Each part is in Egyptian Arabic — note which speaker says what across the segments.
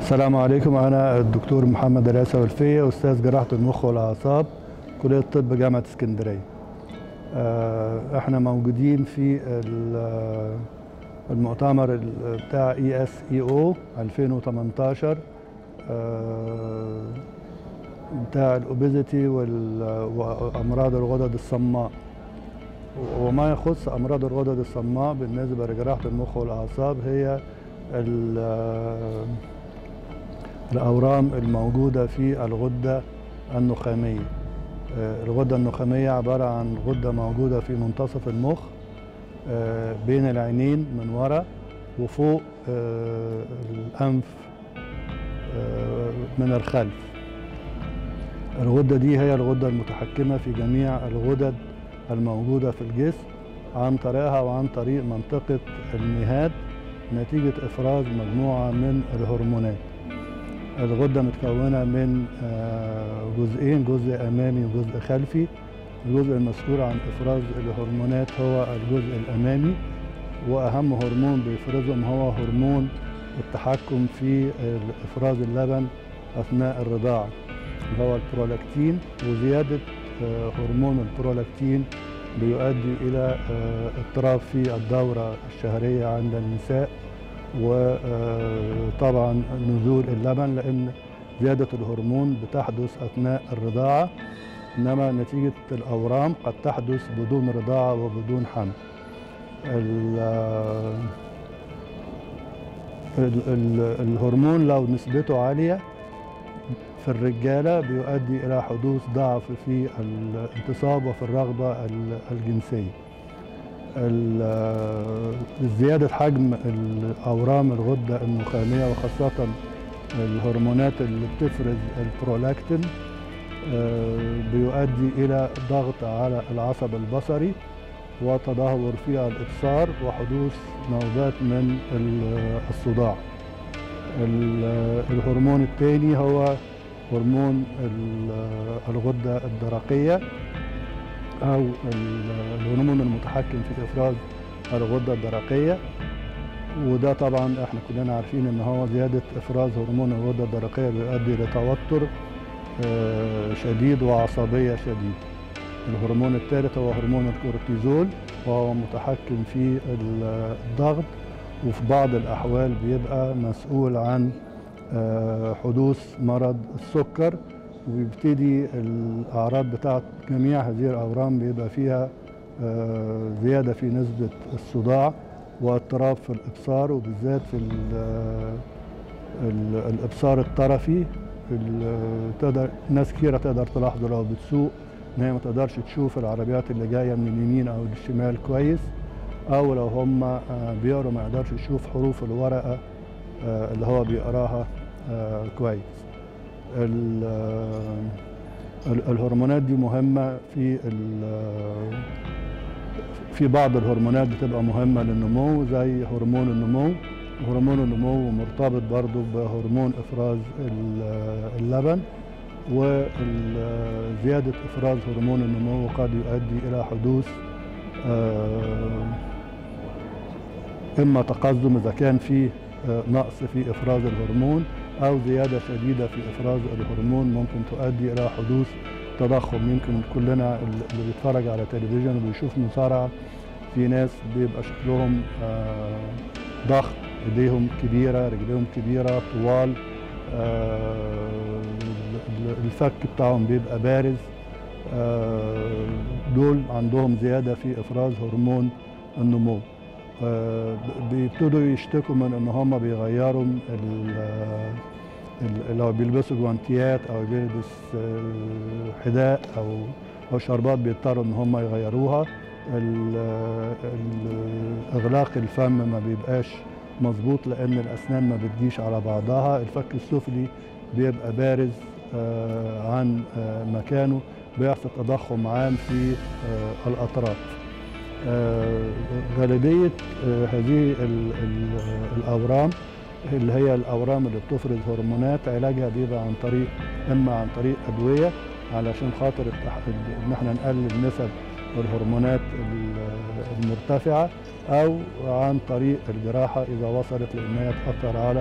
Speaker 1: السلام عليكم انا الدكتور محمد العيسى والفيه استاذ جراحه المخ والاعصاب كليه الطب جامعه اسكندريه آه، احنا موجودين في ال- المؤتمر ال- بتاع اي اس اي او 2018 آه، بتاع الاوبيزيتي وامراض الغدد الصماء وما يخص امراض الغدد الصماء بالنسبه لجراحه المخ والاعصاب هي ال- الأورام الموجودة في الغدة النخامية آه، الغدة النخامية عبارة عن غدة موجودة في منتصف المخ آه، بين العينين من وراء وفوق آه، الأنف آه، من الخلف الغدة دي هي الغدة المتحكمة في جميع الغدد الموجودة في الجسم عن طريقها وعن طريق منطقة النهاد نتيجة إفراز مجموعة من الهرمونات الغدة متكونة من آه، جزئين جزء أمامي وجزء خلفي الجزء المسؤول عن إفراز الهرمونات هو الجزء الأمامي وأهم هرمون بيفرزهم هو هرمون التحكم في إفراز اللبن أثناء الرضاعة اللي هو البرولاكتين وزيادة آه، هرمون البرولاكتين بيؤدي إلى آه، اضطراب في الدورة الشهرية عند النساء وطبعا نزول اللبن لان زياده الهرمون بتحدث اثناء الرضاعه انما نتيجه الاورام قد تحدث بدون رضاعه وبدون حمل ال- ال- ال- الهرمون لو نسبته عاليه في الرجاله بيؤدي الى حدوث ضعف في الانتصاب وفي الرغبه ال- الجنسيه ال- زيادة حجم الأورام الغدة النخامية وخاصة الهرمونات اللي بتفرز البرولاكتين آه، بيؤدي إلى ضغط على العصب البصري وتدهور في الإبصار وحدوث نوبات من ال- الصداع ال- الهرمون الثاني هو هرمون ال- الغدة الدرقية أو ال- الهرمون المتحكم في إفراز الغدة الدرقية وده طبعا احنا كلنا عارفين ان هو زيادة افراز هرمون الغدة الدرقية بيؤدي لتوتر آه، شديد وعصبية شديدة الهرمون الثالث هو هرمون الكورتيزول وهو متحكم في ال- الضغط وفي بعض الأحوال بيبقى مسؤول عن آه، حدوث مرض السكر وبيبتدي الأعراض بتاعت جميع هذه الأورام بيبقى فيها آه، زيادة في نسبة الصداع واضطراب في الإبصار وبالذات في ال- ال- الإبصار الطرفي ال- تقدر ناس كثيرة تقدر تلاحظه لو بتسوق إن هي ما تقدرش تشوف العربيات اللي جاية من اليمين أو الشمال كويس أو لو هم آه، بيقروا ما يقدرش يشوف حروف الورقة آه، اللي هو بيقراها آه، كويس ال- آه، ال- الهرمونات دي مهمة في ال- في بعض الهرمونات بتبقى مهمة للنمو زي هرمون النمو هرمون النمو مرتبط برضو بهرمون إفراز ال- اللبن وزيادة إفراز هرمون النمو قد يؤدي إلى حدوث آه، إما تقزم إذا كان في آه، نقص في إفراز الهرمون أو زيادة شديدة في إفراز الهرمون ممكن تؤدي إلى حدوث تضخم يمكن كلنا اللي بيتفرج على تلفزيون وبيشوف مصارعة في ناس بيبقى شكلهم آه، ضخم ايديهم كبيرة رجليهم كبيرة طوال آه، الفك بتاعهم بيبقى بارز آه، دول عندهم زيادة في إفراز هرمون النمو آه، بيبتدوا يشتكوا من ان هم بيغيروا ال- ال- لو بيلبسوا جوانتيات او بيلبس آه، حذاء او او شربات بيضطروا ان هم يغيروها ال- ال- اغلاق الفم ما بيبقاش مظبوط لان الاسنان ما بتجيش على بعضها الفك السفلي بيبقى بارز آه، عن آه، مكانه بيحصل تضخم عام في آه، الاطراف آه، غالبية آه، هذه ال- ال- الأورام اللي هي الأورام اللي بتفرز هرمونات علاجها بيبقى عن طريق إما عن طريق أدوية علشان خاطر التح... إن احنا نقلل نسب الهرمونات ال- المرتفعة أو عن طريق الجراحة إذا وصلت لأنها تأثر على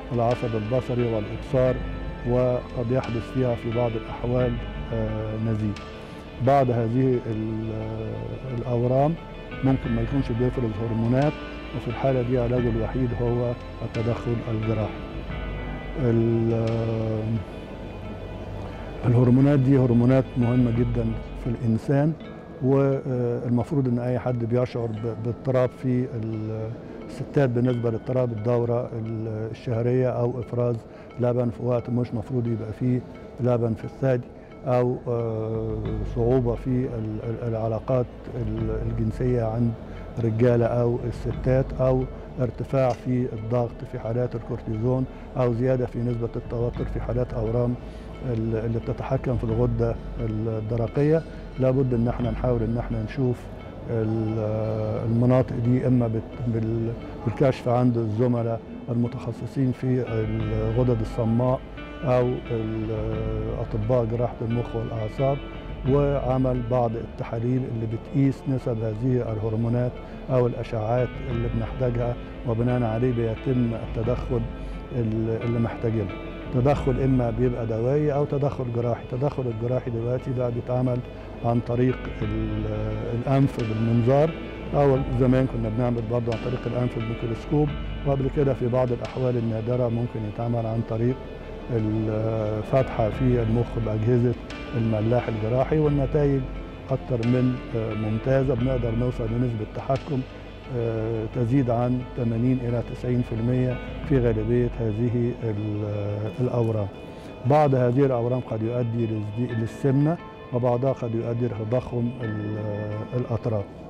Speaker 1: العصب البصري والإبصار وقد يحدث فيها في بعض الأحوال آه، نزيف بعض هذه ال- آه، الأورام ممكن ما يكونش بيفرز هرمونات وفي الحالة دي علاجه الوحيد هو التدخل الجراحي ال- آه، الهرمونات دي هرمونات مهمة جدا في الإنسان والمفروض ان اي حد بيشعر ب- باضطراب في ال- الستات بالنسبه لاضطراب الدوره ال- الشهريه او افراز لبن في وقت مش مفروض يبقى فيه لبن في الثدي او آه، صعوبه في ال- ال- العلاقات ال- الجنسيه عند الرجاله او الستات او ارتفاع في الضغط في حالات الكورتيزون او زياده في نسبه التوتر في حالات اورام ال- اللي بتتحكم في الغده الدرقيه لابد ان احنا نحاول ان احنا نشوف ال- المناطق دي اما بت- بال- بالكشف عند الزملاء المتخصصين في الغدد الصماء او ال- اطباء جراحه المخ والاعصاب وعمل بعض التحاليل اللي بتقيس نسب هذه الهرمونات او الاشعاعات اللي بنحتاجها وبناء عليه بيتم التدخل ال- اللي محتاجينه تدخل اما بيبقى دوائي او تدخل جراحي التدخل الجراحي دلوقتي بقى بيتعمل عن طريق ال- الانف بالمنظار او زمان كنا بنعمل برضه عن طريق الانف بالميكروسكوب وقبل كده في بعض الاحوال النادره ممكن يتعمل عن طريق الفتحه في المخ باجهزه الملاح الجراحي والنتائج اكثر من آه، ممتازه بنقدر نوصل لنسبه تحكم آه، تزيد عن 80 الى 90% في غالبيه هذه ال- الاورام. بعض هذه الاورام قد يؤدي للزي- للسمنه وبعضها قد يؤدي لتضخم ال- الاطراف.